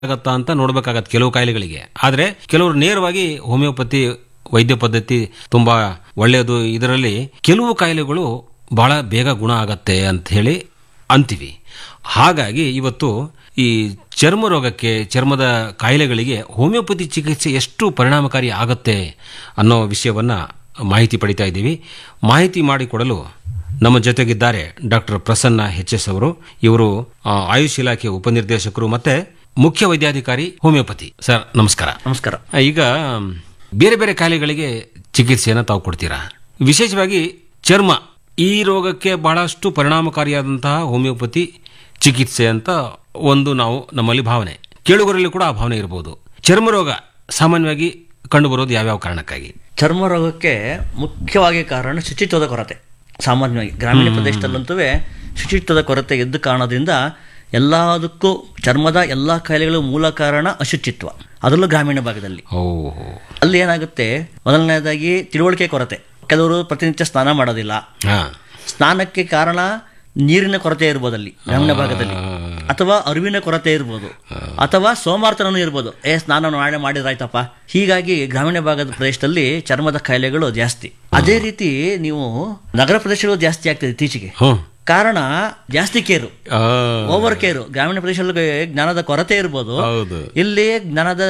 ಆಗತ್ತಾ ಅಂತ ನೋಡ್ಬೇಕಾಗತ್ತೆ ಕೆಲವು ಕಾಯಿಲೆಗಳಿಗೆ ಆದ್ರೆ ಕೆಲವರು ನೇರವಾಗಿ ಹೋಮಿಯೋಪತಿ ವೈದ್ಯ ಪದ್ಧತಿ ತುಂಬಾ ಒಳ್ಳೆಯದು ಇದರಲ್ಲಿ ಕೆಲವು ಕಾಯಿಲೆಗಳು ಬಹಳ ಬೇಗ ಗುಣ ಆಗತ್ತೆ ಅಂತ ಹೇಳಿ ಅಂತೀವಿ ಹಾಗಾಗಿ ಇವತ್ತು ಈ ಚರ್ಮ ರೋಗಕ್ಕೆ ಚರ್ಮದ ಕಾಯಿಲೆಗಳಿಗೆ ಹೋಮಿಯೋಪತಿ ಚಿಕಿತ್ಸೆ ಎಷ್ಟು ಪರಿಣಾಮಕಾರಿ ಆಗತ್ತೆ ಅನ್ನೋ ವಿಷಯವನ್ನ ಮಾಹಿತಿ ಪಡಿತಾ ಇದ್ದೀವಿ ಮಾಹಿತಿ ಮಾಡಿಕೊಡಲು ನಮ್ಮ ಜೊತೆಗಿದ್ದಾರೆ ಡಾಕ್ಟರ್ ಪ್ರಸನ್ನ ಎಚ್ ಎಸ್ ಅವರು ಇವರು ಆ, ಆಯುಷ್ ಇಲಾಖೆ ಉಪನಿರ್ದೇಶಕರು ಮತ್ತೆ ಮುಖ್ಯ ವೈದ್ಯಾಧಿಕಾರಿ ಹೋಮಿಯೋಪತಿ ಸರ್ ನಮಸ್ಕಾರ ನಮಸ್ಕಾರ ಆ, ಈಗ ಮ್, ಬೇರೆ ಬೇರೆ ಕಾಯಿಲೆಗಳಿಗೆ ಚಿಕಿತ್ಸೆಯನ್ನು ತಾವು ಕೊಡ್ತೀರಾ ವಿಶೇಷವಾಗಿ ಚರ್ಮ ಈ ರೋಗಕ್ಕೆ ಬಹಳಷ್ಟು ಪರಿಣಾಮಕಾರಿಯಾದಂತಹ ಹೋಮಿಯೋಪತಿ ಚಿಕಿತ್ಸೆ ಅಂತ ಒಂದು ನಾವು ನಮ್ಮಲ್ಲಿ ಭಾವನೆ ಕೇಳುಗರಲ್ಲಿ ಕೂಡ ಆ ಭಾವನೆ ಇರಬಹುದು ಚರ್ಮ ರೋಗ ಸಾಮಾನ್ಯವಾಗಿ ಕಂಡುಬರೋದು ಯಾವ್ಯಾವ ಕಾರಣಕ್ಕಾಗಿ ಚರ್ಮ ರೋಗಕ್ಕೆ ಮುಖ್ಯವಾಗಿ ಕಾರಣ ಶುಚಿತ್ವದ ಕೊರತೆ ಸಾಮಾನ್ಯವಾಗಿ ಗ್ರಾಮೀಣ ಪ್ರದೇಶದಲ್ಲಂತೂ ಶುಚಿತ್ವದ ಕೊರತೆ ಎದ್ದ ಕಾರಣದಿಂದ ಎಲ್ಲದಕ್ಕೂ ಚರ್ಮದ ಎಲ್ಲ ಕಾಯಿಲೆಗಳು ಮೂಲ ಕಾರಣ ಅಶುಚಿತ್ವ ಅದರಲ್ಲೂ ಗ್ರಾಮೀಣ ಭಾಗದಲ್ಲಿ ಓಹೋ ಅಲ್ಲಿ ಏನಾಗುತ್ತೆ ಮೊದಲನೇದಾಗಿ ತಿಳುವಳಿಕೆ ಕೊರತೆ ಕೆಲವರು ಪ್ರತಿನಿತ್ಯ ಸ್ನಾನ ಮಾಡೋದಿಲ್ಲ ಹಾ ಸ್ನಾನಕ್ಕೆ ಕಾರಣ ನೀರಿನ ಕೊರತೆ ಇರ್ಬೋದು ಅಲ್ಲಿ ಗ್ರಾಮೀಣ ಭಾಗದಲ್ಲಿ ಅಥವಾ ಅರಿವಿನ ಕೊರತೆ ಇರ್ಬೋದು ಅಥವಾ ಸೋಮಾರ್ತನೂ ಇರ್ಬೋದು ಏ ಸ್ನಾನ ನಾಳೆ ಮಾಡಿದ್ರಾಯ್ತಪ್ಪ ಹೀಗಾಗಿ ಗ್ರಾಮೀಣ ಭಾಗದ ಪ್ರದೇಶದಲ್ಲಿ ಚರ್ಮದ ಕಾಯಿಲೆಗಳು ಜಾಸ್ತಿ ಅದೇ ರೀತಿ ನೀವು ನಗರ ಪ್ರದೇಶಗಳು ಜಾಸ್ತಿ ಆಗ್ತದೆ ಇತ್ತೀಚೆಗೆ ಹ್ಮ್ ಕಾರಣ ಜಾಸ್ತಿ ಕೇರು ಆ, ಓವರ್ ಕೇರು ಗ್ರಾಮೀಣ ಪ್ರದೇಶದಲ್ಲಿ ಜ್ಞಾನದ ಕೊರತೆ ಇರ್ಬೋದು ಹೌದು ಇಲ್ಲಿ ಜ್ಞಾನದ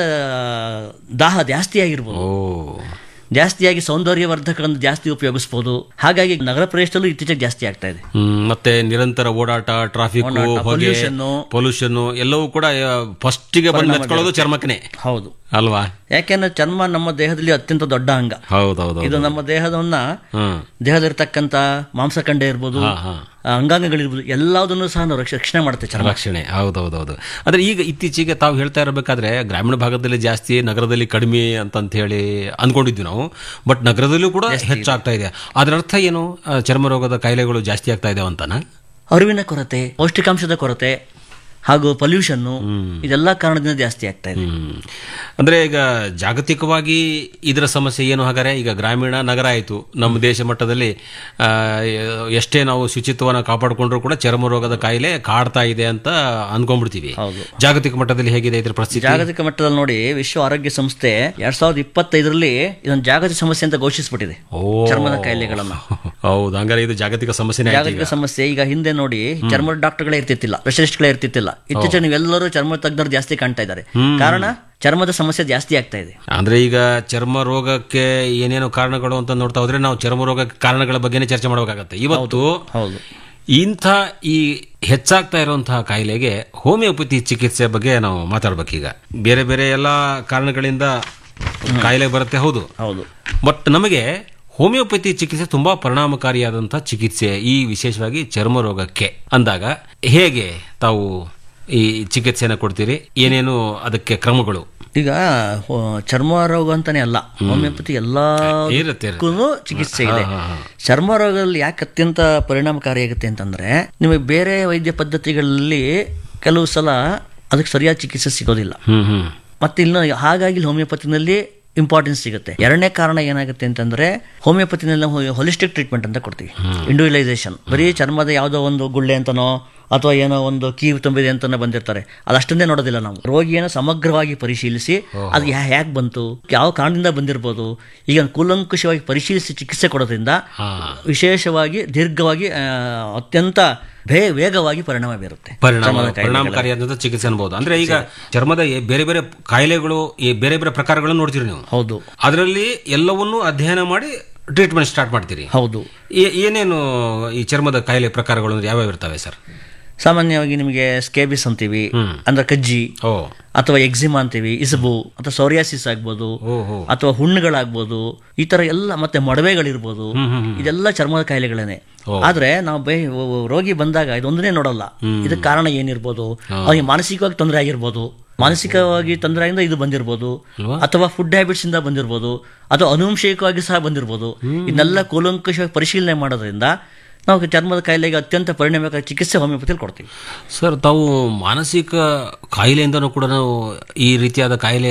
ದಾಹ ಜಾಸ್ತಿ ಆಗಿರ್ಬೋದು ಓ ಜಾಸ್ತಿಯಾಗಿ ಸೌಂದರ್ಯವರ್ಧಕಗಳನ್ನು ಜಾಸ್ತಿ ಉಪಯೋಗಿಸ್ಬೋದು ಹಾಗಾಗಿ ನಗರ ಪ್ರದೇಶದಲ್ಲೂ ಇತ್ತೀಚೆಗೆ ಜಾಸ್ತಿ ಆಗ್ತಾ ಇದೆ ಹ್ಮ್, ಮತ್ತೆ ನಿರಂತರ ಓಡಾಟ ಟ್ರಾಫಿಕ್ ಓಡಾಟ, ಹೊಗೆ pollution. ಪೊಲ್ಯೂಷನ್ ಎಲ್ಲವೂ ಕೂಡ ಫಸ್ಟಿಗೆ ಬಂದು ಮೆತ್ಕೊಳ್ಳೋದು ಚರ್ಮಕ್ಕನೆ ಹೌದು ಅಲ್ವಾ ಯಾಕೆಂದ್ರೆ ಚರ್ಮ ನಮ್ಮ ದೇಹದಲ್ಲಿ ಅತ್ಯಂತ ದೊಡ್ಡ ಅಂಗ ಹೌದೌದು ಇದು ನಮ್ಮ ದೇಹದವನ್ನ ಹ್ಮ್ ದೇಹದಲ್ಲಿರ್ತಕ್ಕಂಥ ಮಾಂಸಖಂಡ ಇರ್ಬೋದು ಹಾ ಹಾ ಆ, ಅಂಗಾಂಗಗಳಿರ್ಬೋದು ಎಲ್ಲದನ್ನು ಸಹ ನಾವು ರಕ್ಷ- ರಕ್ಷಣೆ ಮಾಡುತ್ತೆ ಚರ್ಮ ರಕ್ಷಣೆ ಹೌದೌದೌದು ಆದ್ರೆ ಈಗ ಇತ್ತೀಚೆಗೆ ತಾವು ಹೇಳ್ತಾ ಇರಬೇಕಾದ್ರೆ ಗ್ರಾಮೀಣ ಭಾಗದಲ್ಲಿ ಜಾಸ್ತಿ ನಗರದಲ್ಲಿ ಕಡಿಮೆ ಅಂತಂತ ಹೇಳಿ ಅಂದ್ಕೊಂಡಿದ್ವಿ ನಾವು ಬಟ್ ನಗರದಲ್ಲೂ ಕೂಡ ಹೆಚ್ಚಾಗ್ತಾ ಇದೆ ಅದರ ಅರ್ಥ ಏನು ಆ, ಚರ್ಮ ರೋಗದ ಕಾಯಿಲೆಗಳು ಜಾಸ್ತಿ ಆಗ್ತಾ ಇದಾವೆ ಅಂತನಾ ಅರಿವಿನ ಕೊರತೆ ಪೌಷ್ಟಿಕಾಂಶದ ಕೊರತೆ ಹಾಗೂ ಪೊಲ್ಯೂಷನ್ನು ಇದೆಲ್ಲ ಕಾರಣದಿಂದ ಜಾಸ್ತಿ ಆಗ್ತಾ ಇದೆ ಹ್ಮ್ ಅಂದ್ರೆ ಈಗ ಜಾಗತಿಕವಾಗಿ ಇದರ ಸಮಸ್ಯೆ ಏನು ಹಾಗಾದ್ರೆ ಈಗ ಗ್ರಾಮೀಣ ನಗರ ಆಯಿತು ನಮ್ಮ ದೇಶ ಮಟ್ಟದಲ್ಲಿ ಆ, ಎಷ್ಟೇ ನಾವು ಶುಚಿತ್ವವನ್ನು ಕಾಪಾಡಿಕೊಂಡ್ರು ಕೂಡ ಚರ್ಮ ರೋಗದ ಕಾಯಿಲೆ ಕಾಡ್ತಾ ಇದೆ ಅಂತ ಅನ್ಕೊಂಡ್ಬಿಡ್ತೀವಿ ಹೌದು. ಜಾಗತಿಕ ಮಟ್ಟದಲ್ಲಿ ಹೇಗಿದೆ ಇದ್ರ ಪರಿಸ್ಥಿತಿ ಜಾಗತಿಕ ಮಟ್ಟದಲ್ಲಿ ನೋಡಿ ವಿಶ್ವ ಆರೋಗ್ಯ ಸಂಸ್ಥೆ ಎರಡ್ ಸಾವಿರದ ಇಪ್ಪತ್ತೈದರಲ್ಲಿ ಇದೊಂದು ಜಾಗತಿಕ ಸಮಸ್ಯೆ ಅಂತ ಘೋಷಿಸ್ಬಿಟ್ಟಿದೆ ಓ ಚರ್ಮದ ಕಾಯಿಲೆಗಳನ್ನ ಹೌದು ಹಂಗಾರೆ ಇದು ಜಾಗತಿಕ ಸಮಸ್ಯೆನೇ ಆಯ್ತು ಜಾಗತಿಕ ಸಮಸ್ಯೆ ಈಗ ಹಿಂದೆ ನೋಡಿ ಚರ್ಮ ಡಾಕ್ಟರ್ಗಳೇ ಇರ್ತಿತ್ತಿಲ್ಲ ಸ್ಪೆಷಲಿಸ್ಟ್ಗಳೇ ಇರ್ತಿತ್ತಿಲ್ಲ ಇತ್ತೀಚೆಗೆ ನೀವೆಲ್ಲರೂ ಚರ್ಮ ತಜ್ಞರು ಜಾಸ್ತಿ ಕಾಣ್ತಾ ಇದ್ದಾರೆ ಕಾರಣ ಚರ್ಮದ ಸಮಸ್ಯೆ ಜಾಸ್ತಿ ಆಗ್ತಾ ಇದೆ ಅಂದ್ರೆ ಈಗ ಚರ್ಮ ರೋಗಕ್ಕೆ ಏನೇನು ಕಾರಣಗಳು ಅಂತ ನೋಡ್ತಾ ಹೋದ್ರೆ ನಾವು ಚರ್ಮ ರೋಗ ಕಾರಣಗಳ ಬಗ್ಗೆನೇ ಚರ್ಚೆ ಮಾಡಬೇಕಾಗತ್ತೆ ಇವತ್ತು ಹೌದು ಇಂಥ ಈ ಹೆಚ್ಚಾಗ್ತಾ ಇರುವಂತಹ ಕಾಯಿಲೆಗೆ ಹೋಮಿಯೋಪತಿ ಚಿಕಿತ್ಸೆ ಬಗ್ಗೆ ನಾವು ಮಾತಾಡ್ಬೇಕೀಗ ಬೇರೆ ಬೇರೆ ಎಲ್ಲ ಕಾರಣಗಳಿಂದ ಕಾಯಿಲೆ ಬರುತ್ತೆ ಹೌದು ಹೌದು ಬಟ್ ನಮಗೆ ಹೋಮಿಯೋಪತಿ ಚಿಕಿತ್ಸೆ ತುಂಬಾ ಪರಿಣಾಮಕಾರಿಯಾದಂತಹ ಚಿಕಿತ್ಸೆ ಈ ವಿಶೇಷವಾಗಿ ಚರ್ಮ ರೋಗಕ್ಕೆ ಅಂದಾಗ ಹೇಗೆ ತಾವು ಈ ಚಿಕಿತ್ಸೆಯನ್ನು ಕೊಡ್ತೀರಿ ಏನೇನು ಅದಕ್ಕೆ ಕ್ರಮಗಳು ಈಗ ಹೋ- ಚರ್ಮ ರೋಗ ಅಂತಾನೆ ಅಲ್ಲ ಹೋಮಿಯೋಪತಿ ಎಲ್ಲಾ ಇರುತ್ತೆ ಇರುತ್ತೆ. ಕ್ಕೂನು ಚಿಕಿತ್ಸೆ ಇದೆ ಚರ್ಮ ರೋಗದಲ್ಲಿ ಯಾಕೆ ಅತ್ಯಂತ ಪರಿಣಾಮಕಾರಿಯಾಗುತ್ತೆ ಅಂತಂದ್ರೆ ನಿಮಗೆ ಬೇರೆ ವೈದ್ಯ ಪದ್ಧತಿಗಳಲ್ಲಿ ಕೆಲವು ಸಲ ಅದಕ್ಕೆ ಸರಿಯಾದ ಚಿಕಿತ್ಸೆ ಸಿಗೋದಿಲ್ಲ ಹ್ಮ್ ಹ್ಮ್ ಮತ್ತೆ ಇನ್ನು ಹಾಗಾಗಿ ಇಲ್ಲಿ ಹೋಮಿಯೋಪತಿನಲ್ಲಿ ಇಂಪಾರ್ಟೆನ್ಸ್ ಸಿಗುತ್ತೆ ಎರಡನೇ ಕಾರಣ ಏನಾಗುತ್ತೆ ಅಂತಂದ್ರೆ ಹೋಮಿಯೋಪತಿನಲ್ಲಿ ನಾವು ಹೊಲಿಸ್ಟಿಕ್ ಟ್ರೀಟ್ಮೆಂಟ್ ಅಂತ ಕೊಡ್ತೀವಿ ಇಂಡಿವಿಜುವಲೈಸೇಷನ್ ಬರೀ ಚರ್ಮದ ಯಾವುದೋ ಒಂದು ಗುಳ್ಳೆ ಅಂತನೋ ಅಥವಾ ಏನೋ ಒಂದು ಕೀವು ತುಂಬಿದೆ ಅಂತಾನೆ ಬಂದಿರ್ತಾರೆ ಅದಷ್ಟನ್ನೇ ನೋಡೋದಿಲ್ಲ ನಾವು ರೋಗಿಯನ್ನು ಸಮಗ್ರವಾಗಿ ಪರಿಶೀಲಿಸಿ ಅದು ಹೇಗೆ ಬಂತು ಯಾವ ಕಾರಣದಿಂದ ಬಂದಿರ್ಬೋದು ಈಗ ಕೂಲಂಕುಷವಾಗಿ ಪರಿಶೀಲಿಸಿ ಚಿಕಿತ್ಸೆ ಕೊಡೋದ್ರಿಂದ ಹಾ ವಿಶೇಷವಾಗಿ ದೀರ್ಘವಾಗಿ ಆ, ಅತ್ಯಂತ ಭೇ ವೇಗವಾಗಿ ಪರಿಣಾಮ ಬೀರುತ್ತೆ ಪರಿಣಾಮ ಚರ್ಮದ ಕಾಯಿಲೆಗಳ- ಪರಿಣಾಮಕಾರಿಯಾದಂತಹ ಚಿಕಿತ್ಸೆ ಅನ್ಬೋದು ಅಂದ್ರೆ ಈಗ ಚರ್ಮದ ಈ ಬೇರೆ ಬೇರೆ ಕಾಯಿಲೆಗಳು ಈ ಬೇರೆ ಬೇರೆ ಪ್ರಕಾರಗಳನ್ನು ನೋಡ್ತೀರಿ ನೀವು ಹೌದು ಅದರಲ್ಲಿ ಎಲ್ಲವನ್ನೂ ಅಧ್ಯಯನ ಮಾಡಿ ಟ್ರೀಟ್ಮೆಂಟ್ ಸ್ಟಾರ್ಟ್ ಮಾಡ್ತೀರಿ ಹೌದು ಏ- ಏನೇನು ಈ ಚರ್ಮದ ಕಾಯಿಲೆ ಪ್ರಕಾರಗಳು ಅಂದ್ರೆ ಯಾವ್ಯಾವ ಇರ್ತವೆ ಸರ್ ಸಾಮಾನ್ಯವಾಗಿ ನಿಮಗೆ ಸ್ಕೇಬಿಸ್ ಅಂತೀವಿ ಹ್ಮ್. ಅಂದ್ರೆ ಕಜ್ಜಿ ಓ ಅಥವಾ ಎಕ್ಸಿಮಾ ಅಂತೀವಿ ಇಸಬು ಅಥವಾ ಸೋರಿಯಾಸಿಸ್ ಆಗ್ಬೋದು ಓಹೋ ಅಥವಾ ಹುಣ್ಣುಗಳಾಗ್ಬೋದು ಈ ತರ ಎಲ್ಲ ಮತ್ತೆ ಮೊಡವೆಗಳಿರ್ಬೋದು ಹ್ಮ್ ಹ್ಮ್ ಹ್ಮ್. ಇದೆಲ್ಲ ಚರ್ಮದ ಕಾಯಿಲೆಗಳೇನೆ ಓ. ಆದ್ರೆ ನಾವು ಬೇ ಒ- ರೋಗಿ ಬಂದಾಗ ಇದೊಂದನ್ನೇ ನೋಡಲ್ಲ ಇದಕ್ಕೆ ಕಾರಣ ಏನಿರ್ಬೋದು ಅವನಿಗೆ ಮಾನಸಿಕವಾಗಿ ತೊಂದರೆ ಆಗಿರ್ಬೋದು ಮಾನಸಿಕವಾಗಿ ತೊಂದರೆ ಆಗಿಂದ ಇದು ಬಂದಿರ್ಬೋದು ಅಲ್ವಾ? ಅಥವಾ ಫುಡ್ ಹ್ಯಾಬಿಟ್ಸ್ ಇಂದ ಬಂದಿರ್ಬೋದು ಅಥವಾ ಅನುವಂಶಿಕವಾಗಿ ಸಹ ಬಂದಿರ್ಬೋದು ಇದನ್ನೆಲ್ಲ ಕೂಲಂಕಷವಾಗಿ ಪರಿಶೀಲನೆ ಮಾಡೋದ್ರಿಂದ ನಾವು ಚರ್ಮದ ಕಾಯಿಲೆಗೆ ಅತ್ಯಂತ ಪರಿಣಾಮಕಾರಿ ಚಿಕಿತ್ಸೆ ಹೋಮಿಯೋಪತಿಯಲ್ಲಿ ಕೊಡ್ತೀವಿ ಸರ್ ತಾವು ಮಾನಸಿಕ ಕಾಯಿಲೆಯಿಂದನೂ ಕೂಡ ನಾವು ಈ ರೀತಿಯಾದ ಕಾಯಿಲೆ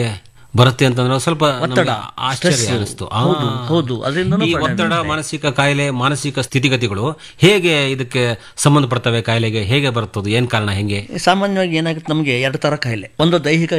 ಬರುತ್ತೆ ಅಂತಂದ್ರೆ ಸ್ವಲ್ಪ ನಮ್ಗೆ ಒತ್ತಡ, ಆಶ್ಚರ್ಯ stress. ಅನಿಸ್ತು ಆ, ಹೌದು, ಹೌದು. ಅದ್ರಿಂದನೂ ಈ ಪರಿಣಾಮ ಒತ್ತಡ ಮಾನಸಿಕ ಕಾಯಿಲೆ ಮಾನಸಿಕ ಸ್ಥಿತಿಗತಿಗಳು ಹೇಗೆ ಇದಕ್ಕೆ ಸಂಬಂಧಪಡ್ತವೆ ಕಾಯಿಲೆಗೆ ಹೇಗೆ ಬರ್ತದೆ ಏನ್ ಕಾರಣ ಹೆಂಗೆ ಸಾಮಾನ್ಯವಾಗಿ ಏನಾಗುತ್ತೆ ನಮಗೆ ಎರಡು ತರ ಕಾಯಿಲೆ ಒಂದು ದೈಹಿಕ